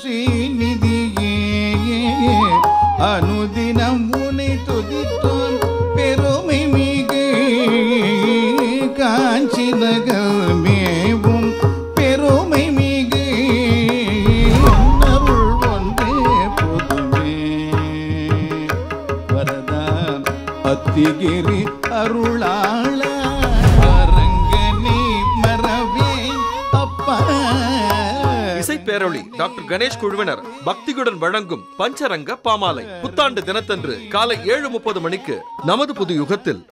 ஸ்ரீநிதியே அனுதினம் உனை துதித்தோம் பெருமை மிகு காஞ்சி நகர் மேவும் பெருமை மிகு அருள் ஒன்றே போதுமே வரதா அத்திகிரி அருளாள அரங்கனே மரவே அப்பா இசை பேரொளி டாக்டர் கணேஷ் குழுவினர் பக்தியுடன் வழங்கும் பஞ்சரங்க பாமாலை புத்தாண்டு தினத்தன்று காலை ஏழு முப்பது மணிக்கு நமது புது யுகத்தில்